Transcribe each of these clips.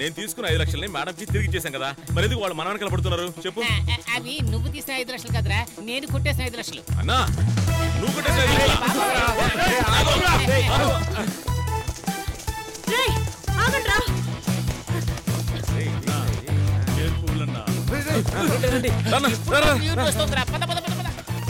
నేను తీసుకున్న ఐదు లక్షల్ని మేడం కి తిరిగి ఇచ్చేసాం కదా మరి ఎందుకు వాళ్ళు మన వెనకాల పడుతున్నారు చెప్పు ఆ, ఆ, అవి నువ్వు తీసిన ఐదు లక్షలు కదరా నేను కొట్టేసిన ఐదు లక్షలు అన్నా నువ్వు కొట్టేసిన ఐదు లక్షలా? రేయ్ ఆగండి రా రాన్నా, రా, రా. ప్యూర్ వస్తుందిరా పద పద పద పద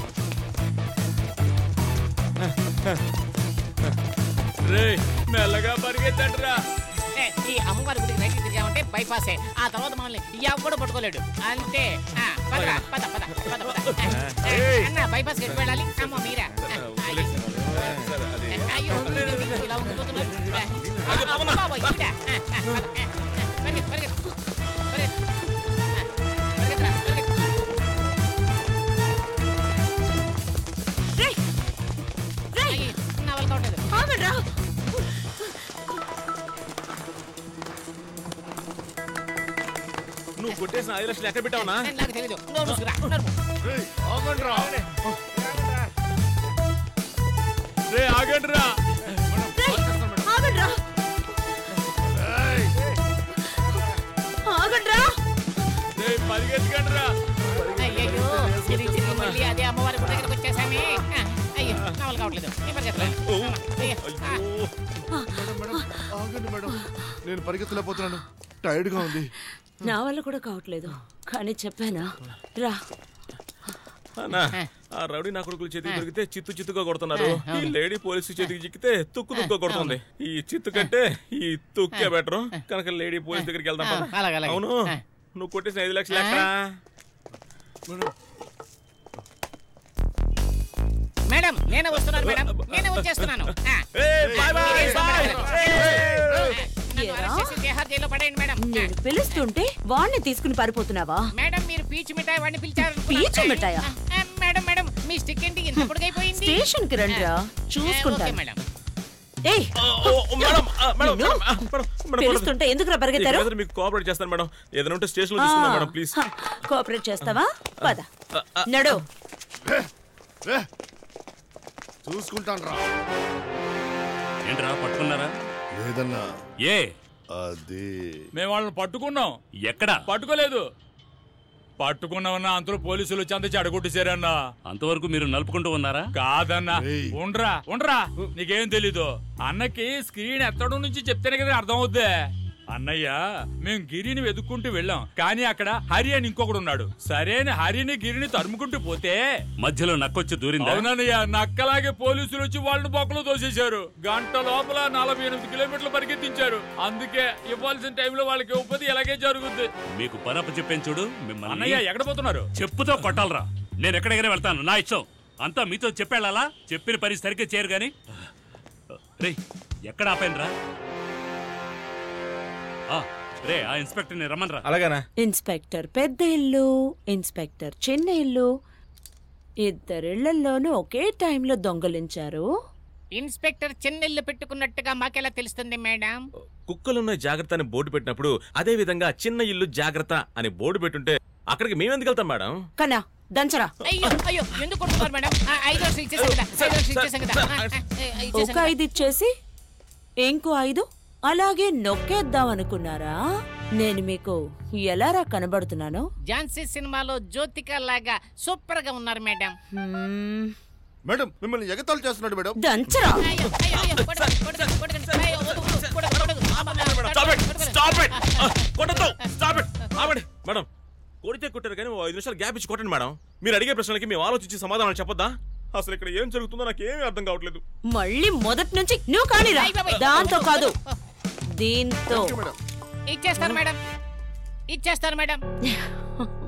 రేయ్, మెల్లగా పరిగెత్తండి రా ఏ, ఈ అమ్మవారి గుడికి రైట్ తిరిగామంటే బైపాసే ఆ తర్వాత మనల్ని ఎవడు పట్టుకోలేడు అంతే ఆ, పదరా, పద పద పద పద ఆ, ఆ, అన్న బైపాస్ ఎటు వెళ్ళాలి అమ్మ మీరా ఆ, అయ్యో. అయ్యో మీరు ఇలా ఉండిపోతున్నారు. ఆ, ఆ, అమ్మ బాబోయ్, ఈడ. ఆ, ఆ, పద, ఆ, ఆ, పరిగెత్తు, పరిగెత్తు. పరిగెత్తు. ఆ, పరిగెత్తురా, పరిగెత్తు. రేయ్ రేయ్ అయ్యో, నా వల్ల కావట్లేదు. ఆగండి రా నువ్వు కొట్టేసిన ఐదు లక్షలు ఎక్కడ పెట్టావునా నాకు తెలీదు నోరు మూసుకురా, నోరు మూసు. రే ఆగండి రా రేయ్ ఆగండి రా ఆగండి రా రే పరిగెత్తుకండి రా అయ్యయ్యో తిరిగి తిరిగి మళ్ళీ అదే అమ్మవారి గుడి దగ్గరికి వచ్చేసామి ఆ, అయ్యో నా వల్ల కావట్లేదు నీ పరిగెత్తరా. అయ్యో, ఆ, అయ్యో ఆగండి మేడం నేను పరిగెత్తలేకపోతున్నాను టైర్డ్ గా ఉంది నా వల్ల కూడా కావట్లేదు కానీ చెప్పానా రా అన్నా ఆ రౌడీ నా కొడుకుల చేతికి దొరికితే చిత్తు చిత్తుగా కొడుతున్నారు ఈ లేడీ పోలీసు చేతికి చిక్కితే తుక్కు తుక్కు కొడుతుంది ఈ చిత్తు కంటే ఈ తుక్కే బెటర్ కనుక లేడీ పోలీస్ దగ్గరికి వెళ్దాం పద. అలాగే, అలాగే. అవును ఆ. నువ్వు కొట్టేసిన ఐదు లక్షలు ఎక్కడా మేడం నేనే వస్తున్నాను మేడం నేనే వచ్చేస్తున్నాను ఆ, ఏయ్, బాయ్ బాయ్ మీరేం బాయ్ సంబరపడకండి. నన్ను ఏరా? అరెస్ట్ చేసి తిహార్ జైల్లో పడేయండి మేడం ఆ, నేను పిలుస్తుంటే వాణ్ణి తీసుకుని పారిపోతున్నావా మేడం మీరు పీచు మిఠాయి వాడిని పిలిచారు పీచు మిఠాయా? మేడం మేడం మీ స్టిక్ ఏంటి ఇంత పొడుగైపోయింది స్టేషన్ కి రండిరా ఆ, ఓకే చూసుకుంటాను మేడం ఏయ్ ఓ, ఓ, మేడం ఆ, మేడం నిన్ను? మేడం, ఆ, మేడం, మేడం, పిలుస్తుంటే ఎందుకు ఇక పరిగెత్తారు మీద మీకు కోఆపరేట్ చేస్తాను మేడం ఏదైనా ఉంటే స్టేషన్ లో తీసుకుందాం మేడం ప్లీజ్ హ, కోఆపరేట్ చేస్తావా పద నడు ఏ, చూసుకుంటాను రా ఏంట్రా పట్టుకున్నారా లేదన్నా ఏ అది మేము వాళ్ళని పట్టుకున్నాం ఎక్కడా పట్టుకోలేదు పట్టుకున్నామన్నా అంతలో పోలీసులు వచ్చి అంత చెడగొట్టేశారన్నా అంతవరకు మీరు నలుపుకుంటూ ఉన్నారా కాదన్నా ఏయ్. ఉండ్రా ఉండ్రా నీకేం తెలీదు అన్నకి స్క్రీన్ ఎత్తడం నుంచి చెప్తేనే కదా అర్థం అవుద్ది అన్నయ్య మేము గిరిని వెతుక్కుంటూ వెళ్ళాం కానీ అక్కడ హరి అని ఇంకొకడు ఉన్నాడు సరేని హరిని గిరిని తరుముకుంటూ పోతే మధ్యలో నక్కొచ్చి దూరిందా అవునన్నయ్య నక్కలాగే పోలీసులు వచ్చి వాళ్ళని బొక్కలు తోసేశారు గంట లోపల నలభై ఎనిమిది కిలోమీటర్లు పరిగెత్తించారు అందుకే ఇవ్వాల్సిన టైంలో వాళ్ళకి ఇవ్వకపోతే ఇలాగే జరుగుద్ది మీకు పనప్ప చెప్పాను చూడు మిమ్మల్ని అన్నయ్య ఎక్కడ పోతున్నారు చెప్పుతో కొట్టాలరా నేను ఎక్కడికైనా వెళ్తాను నా ఇష్టం అంతా మీతో చెప్పేళ్ళాలా చెప్పిన పని సరిగ్గా చేయరు గాని రే ఎక్కడ ఆపానురా ఆ, రే ఆ ఇన్స్పెక్టర్ని రమ్మనరా అలాగేనా ఇన్స్పెక్టర్ పెద్ద ఇల్లు ఇన్స్పెక్టర్ చిన్న ఇల్లు ఇద్దరిళ్లలోనూ ఒకే టైంలో దొంగలించారు ఇన్స్పెక్టర్ చెన్నెల్లు పెట్టుకున్నట్టుగా మాకెలా తెలుస్తుంది మేడం కుక్కలున్న జాగ్రత్త అని బోర్డు పెట్టినప్పుడు అదే విధంగా చిన్న ఇల్లు జాగ్రత్త అని బోర్డు పెట్టుంటే అక్కడికి మేము ఎందుకు వెళ్తాం మేడం కన్నా దంచరా అయ్యో అయ్యో ఎందుకు కొడుతున్నారు మేడం ఆ, ఐదు లక్షలు ఇచ్చేసాం కదా ఐదు లక్షలు ఇచ్చేసాం కదా ఆ, ఆ, ఇచ్చేసాం ఒక కదా. ఐదు ఇచ్చేసి ఇంకో ఐదు అలాగే నొక్కేద్దాం అనుకున్నారా నేను మీకు ఎలారా కనబడుతున్నాను ఝాన్సీ సినిమాలో జ్యోతిక లాగా సూపర్ గా ఉన్నారు మేడం హ్మ్, మేడం మిమ్మల్ని ఎగతాళి చేస్తున్నాడు మేడం దంచరా అయ్యో అయ్యో అయ్యో కొడకండి, కొడకండి, కొడకండి. అయ్యో, వద్దు, వద్దు, కొడకండి, కొడకండి. అమ్మ, అమ్మ, స్టాప్ ఇట్ కొడకండి. స్టాప్ ఇట్ కొట్టద్దు స్టాప్ ఇట్ ఆపండి మేడం కొడితే కొట్టారు కానీ ఓ ఐదు నిమిషాలు గ్యాప్ ఇచ్చి కొట్టండి మేడం మీరు అడిగే ప్రశ్నలకి మేము ఆలోచించి సమాధానాలు చెప్పొద్దా అసలు ఇక్కడ ఏం జరుగుతుందో నాకు ఏమీ అర్థం కావట్లేదు మళ్ళీ మొదటి నుంచి నువ్వు కానిరా అయ్ బాబాయ్. దాంతో కాదు దీంతో మేడం ఇచ్చేస్తాను మేడం ఇచ్చేస్తాను మేడం